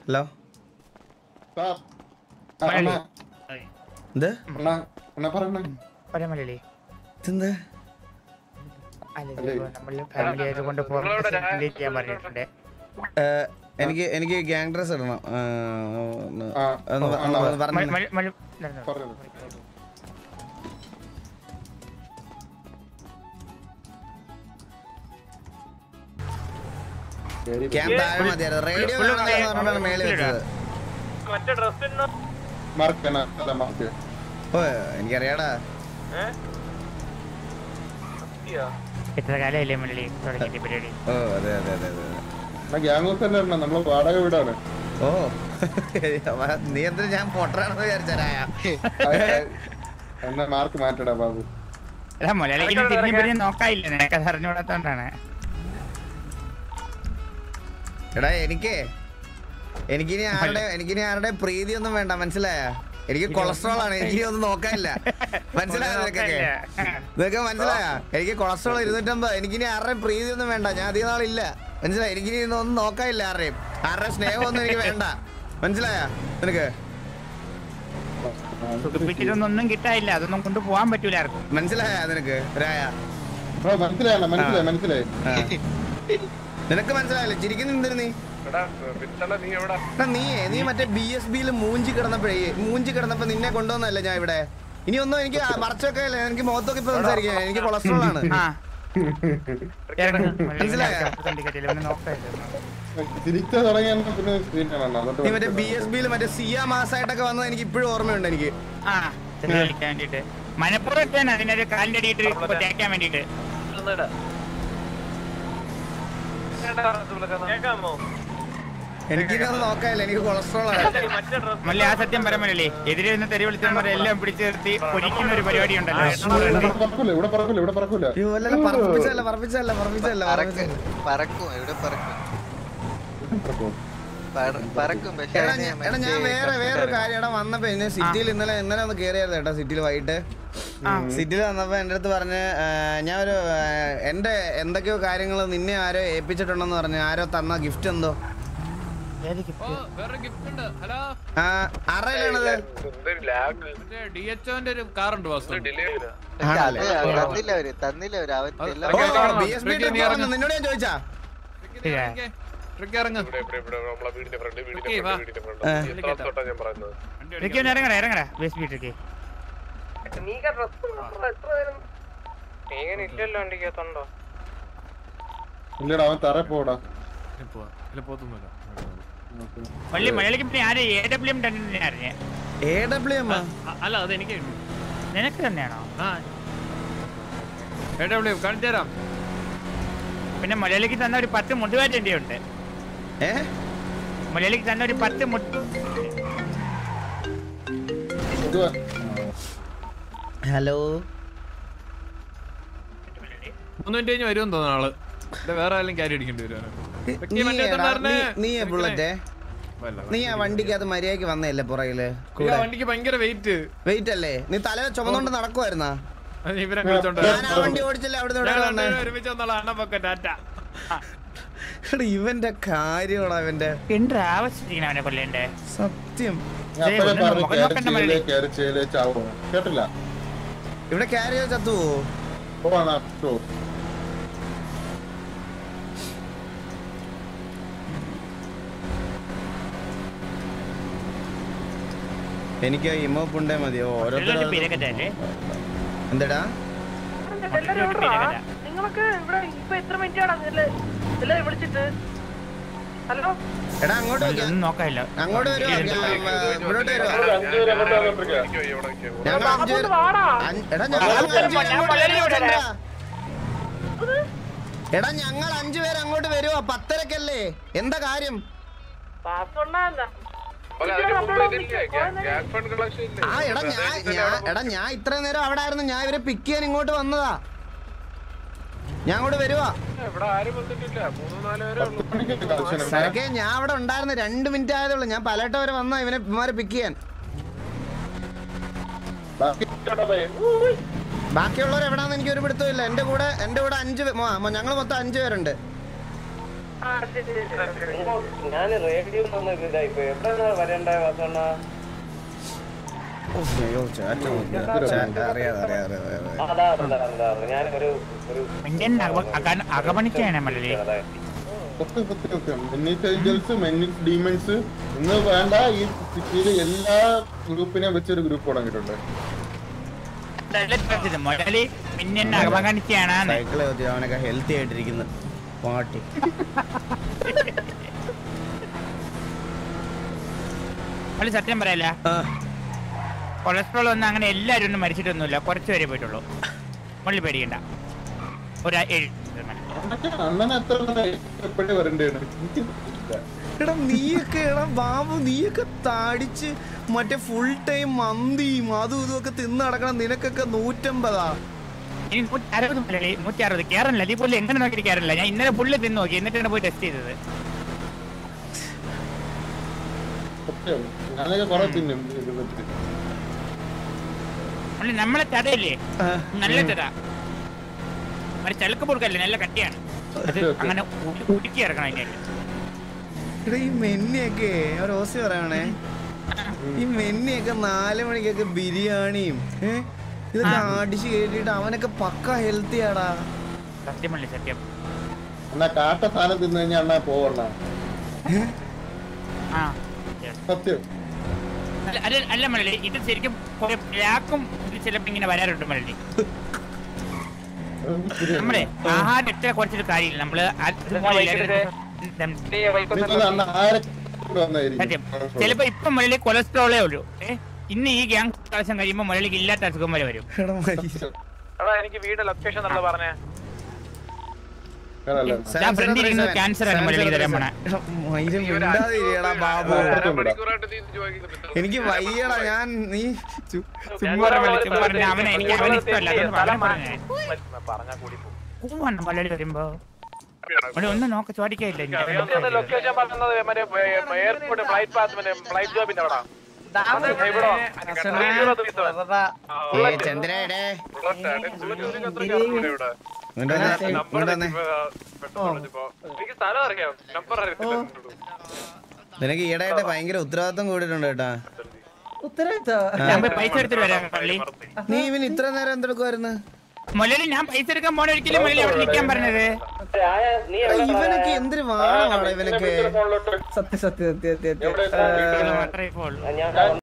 Hello sir ആ, അണ്ണാ എന്ത് അണ്ണാ അണ്ണാ പറഞ്ഞ പരമലല്ലേ ഇതെന്ത് അല്ല ഇതിപ്പോ നമ്മള് ഫാമിലി ആയതുകൊണ്ട് പുറത്ത് ചെയ്യാൻ പറഞ്ഞിട്ടുണ്ട് ഏ, എനിക്ക് എനിക്ക് ഗ്യാങ് ഡ്രസ് ഇടണം ഏ, ഒന്ന് ആ, ഒന്ന് ആ, ഒന്ന് ആ, പറഞ്ഞേ. മല- മല- മല- നടന്നോ. പറഞ്ഞത് ക്യാമ്പ് താഴെ മതിയായിരുന്നു റേഡിയോ full കാണാമെന്ന് full പറഞ്ഞാണ് മേളിൽ full വെച്ചത് മാർക്ക് അണ്ണാ അല്ല മാർക്ക് ഓ എനിക്കറിയാടാ എത്ര കാലമായില്ലേ മലയാളി തുടങ്ങിയിട്ട് പരിപാടി ഓ അതെ അതെ അതെ അതെ അണ്ണാ ഗ്യാങ് ഹൗസ് അല്ലേ അണ്ണാ നമ്മള് വാടക വീടാണ് ഓ നീ എന്തിനാ ഞാൻ പൊട്ടറാണെന്ന് വിചാരിച്ചാരായ ആ, ആ, എന്നാ മാർക്ക് മാറ്റടാ ബാബു അല്ല മലയാളിക്ക് തിരിഞ്ഞു പിരിഞ്ഞ് നോക്കായില്ല നിനക്കത് അറിഞ്ഞുകൂടാത്തോണ്ടാണ് എടാ എനിക്കേ എനിക്കിനി ആരുടെ എനിക്കിനി ആരുടെ പ്രീതി ഒന്നും വേണ്ട മനസ്സിലായ എനിക്ക് കൊളസ്ട്രോൾ ആണ് എനിക്ക് ഒന്നും നോക്കാനില്ല മനസ്സിലായോ നിനക്കൊക്കെ നിനക്ക് മനസ്സിലായ എനിക്ക് കൊളസ്ട്രോൾ ഇരുന്നൂറ്റമ്പത് എനിക്കിനി ആരുടെയും പ്രീതി ഒന്നും വേണ്ട ഞാൻ അധികം നാളില്ല മനസ്സിലായി എനിക്കിനി ഒന്നും നോക്കാനില്ല ആരുടെയും ആരുടെ സ്നേഹമൊന്നും എനിക്ക് വേണ്ട മനസ്സിലായ നിനക്ക് സുഖിപ്പിച്ചിട്ടൊന്നും ഒന്നും കിട്ടാനില്ല അതൊന്നും കൊണ്ട് പോകാൻ പറ്റൂല ആർക്കും മനസ്സിലായ നിനക്ക് രായ ബ്രോ മനസ്സിലായി അണ്ണാ മനസ്സിലായി മനസ്സിലായി ആ. നിനക്ക് മനസ്സിലായല്ലേ ചിരിക്കുന്നുണ്ട് നീ എടാ നീയേ നീ മറ്റേ ബി എസ് ബിയിൽ മൂഞ്ചി കിടന്നപ്പോഴേ മൂഞ്ചി കിടന്നപ്പോ നിന്നെ കൊണ്ടുവന്നല്ലേ ഞാൻ ഇവിടെ ഇനി ഒന്നും എനിക്ക് മറച്ചൊക്കെ അല്ലേ എനിക്ക് മുഖത്തൊക്കെ ഇപ്പൊ സംസാരിക്കാം എനിക്ക് കൊളസ്ട്രോൾ ആണ് ആ ഇറങ്ങ്. മനസ്സിലായോ? കണ്ടിക്കത്തില്ല, ഇവനെ നോക്കാനില്ല. തിരിച്ചു തുടങ്ങിയ പിന്നെ സ്ക്രീനാണ് അണ്ണാ നീ മറ്റേ അതുകൊണ്ട് ബി എസ് ബിയിൽ മറ്റേ സിയ മാസമായിട്ടൊക്കെ വന്നത് എനിക്ക് ഇപ്പോഴും ഓർമ്മയുണ്ട് എനിക്ക് ആ ചെറിയ കളിക്കാൻ വേണ്ടിട്ട് മനപ്പുറത്ത് തന്നെ അതിനൊരു കാലിന്റെ അടിയിട്ട് ഇപ്പൊ തേക്കാൻ വേണ്ടിട്ട് എനിക്കിനൊന്നും നോക്കാനില്ല എനിക്ക് കൊളസ്ട്രോൾ ആണ് മല്ല ആ സത്യം പരമല്ലേ എതിരെ നിന്ന് തെറി വിളിച്ചവന്മാരെ എല്ലാം പിടിച്ചു നിർത്തി പൊരിക്കുന്ന ഒരു പരിപാടി ഉണ്ടല്ലോ ഇവിടെ പറക്കൂല ഇവിടെ പറക്കൂല ഇവിടെ പറക്കൂല അയ്യോ അല്ലല്ല പറപ്പിച്ചല്ല പറപ്പിച്ചല്ല പറപ്പിച്ചല്ല പറക്കും പറക്കും ഇവിടെ പറക്കും പറ- പറക്കും പക്ഷെ എടാ അതിന് ഞാൻ- എടാ ഞാൻ മറ്റേ വേറെ വേറൊരു കഷ്ടക്കാരാ. കാര്യം എടാ വന്നപ്പോ എന്നെ സിറ്റിയിൽ ഇന്നലെ ഇന്നലെ ഒന്ന് കയറിയായിരുന്നു കേട്ടോ സിറ്റിയിൽ വൈകിട്ട് സിറ്റിയിൽ വന്നപ്പോ എന്റെ അടുത്ത് പറഞ്ഞ് ആ, ഞാൻ ഒരു ആ, എന്റെ എന്തൊക്കെയോ കാര്യങ്ങൾ നിന്നെ ആരോ ഏൽപ്പിച്ചിട്ടുണ്ടെന്ന് പറഞ്ഞു ആരോ തന്ന ഗിഫ്റ്റ് എന്തോ വേറെ ഗിഫ്റ്റ് ഉണ്ട് ഹലോ ആ ആരുടെയിലാണത് മറ്റേ ഡി എച്ച് ഒന്റെ ഒരു കാറുണ്ട് വാസ്തു പക്ഷെ അത് തന്നില്ല അവര് തന്നില്ല അവര് അവൻ എല്ലാം ഓ കാണണം. ബി എസ് ബി ട്രിക്കി നീ ഇറങ്ങ്. നിന്നോട് ഞാൻ ചോദിച്ചാ ട്രിക്ക് ഇറങ്ങ് ഓക്കേ, വാ. ഏ. ഇതൊക്കെ ഒന്ന് ഇറങ്ങടാ ഇറങ്ങടാ ബേസ് ബീറ്റൊക്കെ ഇല്ലടാ അവൻ തറ പോടാ ഇനി പോവാം. ഇല്ല, പോത്തൊന്നുമില്ല. വള്ളി മലയാളിക്ക് പിന്നെ ആരെ എ ഡബ്ല്യു എം തന്നെ അറിഞ്ഞേ എ ഡബ്ല്യു എം അ- അല്ല അത് എനിക്ക് ഉണ്ട്. നിനക്ക് തന്നെയാണോ ആ എവിടെ വിളിയും കാണിച്ചു തരാം പിന്നെ മലയാളിക്ക് തന്ന ഒരു പത്ത് മുട്ടുകാറ്റ് എന്റെ ഉണ്ട് ഏ മലയാളിക്ക് തന്ന ഒരു പത്ത് മുട്ട് ഇതുവാ ഹലോ മൂന്ന് മിനിറ്റ് കഴിഞ്ഞ് വരുമെന്ന് തോന്നുന്നു ആള് ഇവിടെ വേറെ ആരെങ്കിലും കാര്യം അടിക്കേണ്ടി വരുവാണ് നീ എടാ, നീ- നീ ബുള്ളറ്റ് നീ ആ വണ്ടിക്കകത്ത് മര്യാദക്ക് വന്നല്ലേ പുറകില് കൂടെ വണ്ടിക്ക് ഭയങ്കര വെയിറ്റ് വെയിറ്റ് അല്ലേ നീ തല ചുമന്നോണ്ട് നടക്കുവായിരുന്നാ ഇവരെ വിളിച്ചോണ്ട് ഞാൻ ആ വണ്ടി ഓടിച്ചില്ല അവിടെ ഞങ്ങൾ വന്നേ രണ്ടുപേരും ഒരുമിച്ച് വന്നോളാം അണ്ണ പൊക്കെ ടാറ്റ എടാ, ഇവന്റെ കാര്യമാടാ ഇവന്റെ എന്ത് ആവശ്യത്തിനാ അവനെ കൊല്ലേണ്ടേ സത്യം ഞാൻ അപ്പഴേ ഒന്ന് പറഞ്ഞു മുഖം കയറി നോക്കണ്ട ചെയ്യലേ മലയാളി. കയറി ചെയ്യലേ ചാവോ കേട്ടില്ല ഇവിടെ കാരിയോ ചത്തു പോവാണ് ഷോ എനിക്ക് ഇമോ പുണ്ടേ മതിയോ ഓരോരുത്തരും പിരക്കറ്റല്ലേ എന്താടാ നിങ്ങൾക്ക് ഇവിടെ ഇപ്പൊ എത്ര മിനിറ്റ് ആണ് എല്ലാരും വിളിച്ചിട്ട് ഹലോ എടാ അങ്ങോട്ട് വെക്കാം. ഒന്നും നോക്കാനില്ല അങ്ങോട്ട് വരുവാ ഞാൻ, ഇവിടോട്ട് വരുവാ ഞങ്ങൾ അഞ്ചു പേര് വാടാ അഞ്ച്- എടാ ഞങ്ങൾ അഞ്ച് പേര് അങ്ങോട്ട് വരുവാ. എടാ ഞങ്ങൾ അഞ്ചു പേര് അങ്ങോട്ട് വരുവാ പത്തരക്കല്ലേ എന്താ കാര്യം പാസ് ഉണ്ടാകുന്ന ആ എടാ ഞാൻ ഞാൻ എടാ ഞാൻ ഇത്ര നേരം അവിടെ ആയിരുന്നു ഞാൻ ഇവരെ പിക്ക് ചെയ്യാൻ ഇങ്ങോട്ട് വന്നതാ ഞാൻ അങ്ങോട്ട് വരുവാ സരക്കെ ഞാൻ അവിടെ ഉണ്ടായിരുന്നു രണ്ട് മിനിറ്റ് ആയതുള്ളൂ ഞാൻ പലട്ട വരെ വന്ന ഇവനെ ഇവന്മാരെ പിക്ക് ചെയ്യാൻ ബാക്കിയുള്ളവർ എവിടാന്ന് എനിക്ക് ഒരു പിടുത്തമില്ല എന്റെ കൂടെ എന്റെ കൂടെ അഞ്ച് ഞങ്ങൾ മൊത്തം അഞ്ചു പേരുണ്ട് ആ ശരി ശരി, ശരി ഞാൻ റേഡിയോ ഒന്ന് ഇതായിപ്പോ എവിടെയാണ് വരേണ്ട വാസണ്ണ ഓ, അയ്യോ, ചാറ്റ് നോക്കി. ചാറ്റ് അറിയാതെ, അറിയാതെ, അറിയാതെ. അതാ അതാ അതാ ഞാൻ ഒരു ഒരു ഇന്ത്യൻ അകമണിച്ചാണ് മല്ലി സത്യം സത്യം സത്യം മെന്നീസ് ഏഞ്ചൽസ് മെന്നീസ് ഡീമൺസ് ഇന്ന് വേണ്ട ഈ സിറ്റിയിലെ എല്ലാ ഗ്രൂപ്പിനെ വെച്ചൊരു ഗ്രൂപ്പ് തുടങ്ങിയിട്ടുണ്ട് മുരളി ഇന്ത്യൻ അകമണിച്ചാണ് സൈക്കിള് വെച്ച് അവനൊക്കെ ഹെൽത്തി ആയിട്ടിരിക്കുന്നു പാട്ടി മള്ളി സത്യം പറയല്ല ആ, കൊളസ്ട്രോൾ ഒന്നും അങ്ങനെ എല്ലാവരും ഒന്നും മരിച്ചിട്ടൊന്നുമില്ല കുറച്ച് പേരെ പോയിട്ടുള്ളൂ മള്ളി പേടിക്കണ്ട ഒരു ഏഴ് ശതമാനം. അന്നൊക്കെ അണ്ണനെ എത്ര എപ്പോഴും വരണ്ടേണ് എനിക്ക് ഇല്ല. എടാ നീയൊക്കെ എടാ ബാബു നീയൊക്കെ താടിച്ച് മറ്റേ ഫുൾ ടൈം മന്തിയും അതും ഇതും ഒക്കെ തിന്ന് നടക്കണം നിനക്കൊക്കെ നൂറ്റമ്പതാ ഇനി നൂറ്റി അറുപത് മലയാളി നൂറ്റി അറുപത് കയറില്ല നീ പുള്ളി എങ്ങനെ നോക്കിയിട്ട് കയറില്ല ഞാൻ ഇന്നലെ പുള്ളി തിന്ന് നോക്കി എന്നിട്ടാണ് പോയി ടെസ്റ്റ് ചെയ്തത് സത്യം ഞാനൊക്കെ കുറെ തിന്നും ഇത് വെച്ചിട്ട്. പുള്ളി നമ്മളെ തടയില്ലേ ആ, നല്ല തട മറ്റേ ചളുക്ക് പൊറുക്കല്ലേ നല്ല കട്ടിയാണ് അത് അങ്ങനെ ഉ- ഉരുക്കി ഇറക്കണം അതിന്റെ അകത്ത്. എടാ ഈ മെന്നിയൊക്കെ ഒരു ഓസി പറയണേ ഈ മെന്നിയൊക്കെ നാല് മണിക്കൊക്കെ ബിരിയാണിയും ഏ ഇതൊക്കെ അടിച്ച് കയറ്റിട്ട് അവനൊക്കെ പക്ക ഹെൽത്തി ആടാ സത്യം പുള്ളി സത്യം അണ്ണാ കാട്ട സാധനം തിന്നു കഴിഞ്ഞാൽ അണ്ണാ പോവണ്ണ ആ സത്യം അല്ല അല്ല- അല്ല മലയാളി ഇത് ശരിക്കും കുറെ ബ്ലാക്കും ഇത് ചിലപ്പോ ഇങ്ങനെ വരാറുണ്ട് മലയാളി നമ്മളെ ആഹാരം എത്ര കുറച്ചൊരു കാര്യമില്ല നമ്മള് അത് ഇതുപോലെ എല്ലാവരും ദം- എനിക്കൊന്ന് അണ്ണ ആരെ വന്നായിരിക്കും സത്യം ചിലപ്പോ ഇപ്പൊ മുരളി കൊളസ്ട്രോളേ ഉള്ളൂ ഏ ഇന്ന് ഈ ഗ്യാങ് പ്രാവശ്യം കഴിയുമ്പോ മുരളിക്ക് ഇല്ലാത്ത അസുഖം വരെ വരും എടാ മരി. എനിക്ക് വീട് ലൊക്കേഷൻ നല്ല പറഞ്ഞേ കേറല്ലേ? ഞാൻ ഫ്രണ്ട് ഇരിക്കുന്നത് ക്യാൻസർ ആണ് മുരളിക്ക് തരാൻ പോണേ എടാ, മയില് മിണ്ടാതിരിയെടാ ബാബു മണിക്കൂറായിട്ട് നീ ഇത് ചോദിക്കുന്നുണ്ട് എനിക്ക് വയ്യടാ ഞാൻ നീ ചു- ചുമ്മാ പറഞ്ഞ ചുമ്മാ പറഞ്ഞ അവനെ എനിക്ക് അവനെ ഇഷ്ടമല്ല അതുകൊണ്ട് അവനെ പറഞ്ഞേ പറഞ്ഞാ കൂടി പോകും പോവാണ് മലയാളി വരുമ്പോ അവിടെ ഒന്നും നോക്ക ചോദിക്കായില്ല ലൊക്കേഷൻ പറഞ്ഞത് മറ്റേ എയർപോർട്ട് ഫ്ലൈറ്റ് പാത്ത് മറ്റേ ഫ്ലൈറ്റ് ജോബിന്റെ അവിടെ ഇവിടെ ഏ ചന്ദ്രയുടെ ഇവിടെ ഇങ്ങോട്ട് വന്നേ, ഇങ്ങോട്ട് വന്നേ. എനിക്ക് സ്ഥലം അറിയാം നമ്പർ അറിയത്തില്ല നിനക്ക് ഈടായിട്ട് ഭയങ്കര ഉത്തരവാദിത്വം കൂടിയിട്ടുണ്ട് കേട്ടാ ഞാൻ പോയി പൈസ എടുത്തിട്ട് വരാം പള്ളി നീ ഇവൻ ഇത്ര നേരം എന്തെടുക്കുമായിരുന്നു മുരളി ഞാൻ പൈസ എടുക്കാൻ പോണ ഒരിക്കലും മുരളി അവിടെ നിൽക്കാൻ പറഞ്ഞത് ആയ നീ ഇവനൊക്കെ എന്തൊരു വാണമാണ് ഇവനൊക്കെ എവിടെ മാത്രമേ ഇപ്പോൾ ഉള്ളൂ ഞാൻ